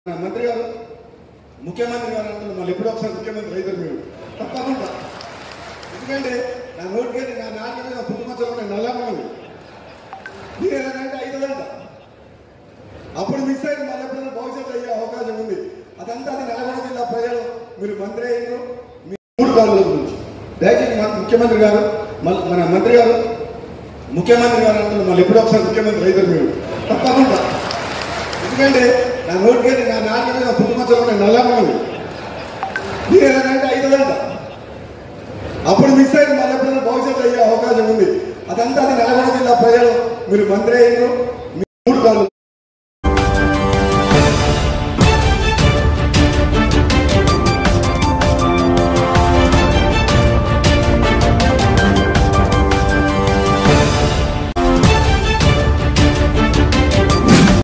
మన మంత్రి గారు ముఖ్యమంత్రి గారు అంటారు మళ్ళీ ఎప్పుడో ఒకసారి ముఖ్యమంత్రి అవుతారు మీరు తప్పకుండా ఎందుకంటే నా నోటికి నా నాన్న మీద పుట్టుమచ్చలు నేను నల్లమ్మది మీరు ఏదంటే ఐదుదంట అప్పుడు మిస్ అయింది మళ్ళీ ఎప్పుడైనా భవిష్యత్తు అయ్యే అవకాశం ఉంది అదంతా అది నల్గొండ జిల్లా ప్రజలు మీరు మంత్రి అయ్యారు మీ మూడు కాలం గురించి దయచేసి మన ముఖ్యమంత్రి గారు మళ్ళీ మన మంత్రి గారు ముఖ్యమంత్రి గారు అంటారు మళ్ళీ ఎప్పుడో ఒకసారి ముఖ్యమంత్రి అవుతారు మీరు తప్పకుండా ఎందుకంటే నా నోటికి నా నాన్న మీద పుట్టుమచ్చలు నేను నల్లమ్మది మీరు ఏదంటే ఐదుదంట అప్పుడు మిస్ అయింది మళ్ళీ ఎప్పుడైనా భవిష్యత్తు అయ్యే అవకాశం ఉంది అదంతా అది నల్గొండ జిల్లా ప్రజలు మీరు మంత్రి అయ్యారు